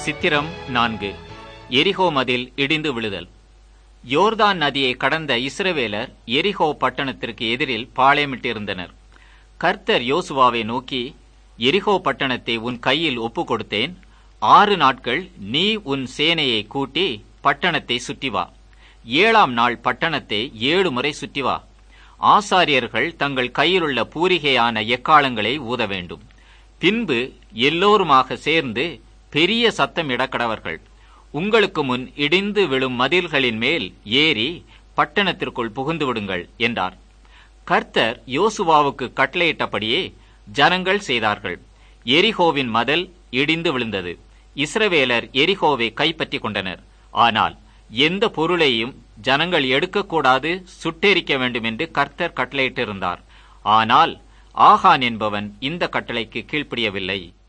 சித்திரம் நான்கு எரிகோ மதில் இடிந்து விழுதல் யோர்தான் நதியை கடந்த இஸ்ரவேலர் எரிகோ பட்டணத்திற்கு எதிரில் பாளையமிட்டிருந்தனர் கர்த்தர் யோசுவாவை நோக்கி எரிகோ பட்டணத்தை உன் கையில் ஒப்பு கொடுத்தேன் ஆறு நாட்கள் நீ உன் சேனையை கூட்டி பட்டணத்தை சுற்றி வா ஏழாம் நாள் பட்டணத்தை ஏழு முறை சுற்றி வா ஆசாரியர்கள் தங்கள் கையிலுள்ள பூரிகையான எக்காலங்களை ஊத வேண்டும் பின்பு எல்லோருமாக சேர்ந்து பெரிய சத்தம் இடக்கடவர்கள் உங்களுக்கு முன் இடிந்து விழும் மதில்களின் மேல் ஏறி பட்டணத்திற்குள் புகுந்து விடுங்கள் என்றார் கர்த்தர் யோசுவாவுக்கு கட்டளையிட்டபடியே ஜனங்கள் செய்தார்கள் எரிகோவின் மதல் இடிந்து விழுந்தது இஸ்ரவேலர் எரிகோவை கைப்பற்றிக் கொண்டனர் ஆனால் எந்த பொருளையும் ஜனங்கள் எடுக்கக்கூடாது சுட்டெரிக்க வேண்டும் என்று கர்த்தர் கட்டளையிட்டிருந்தார் ஆனால் ஆகான் என்பவன் இந்த கட்டளைக்கு கீழ்ப்படியவில்லை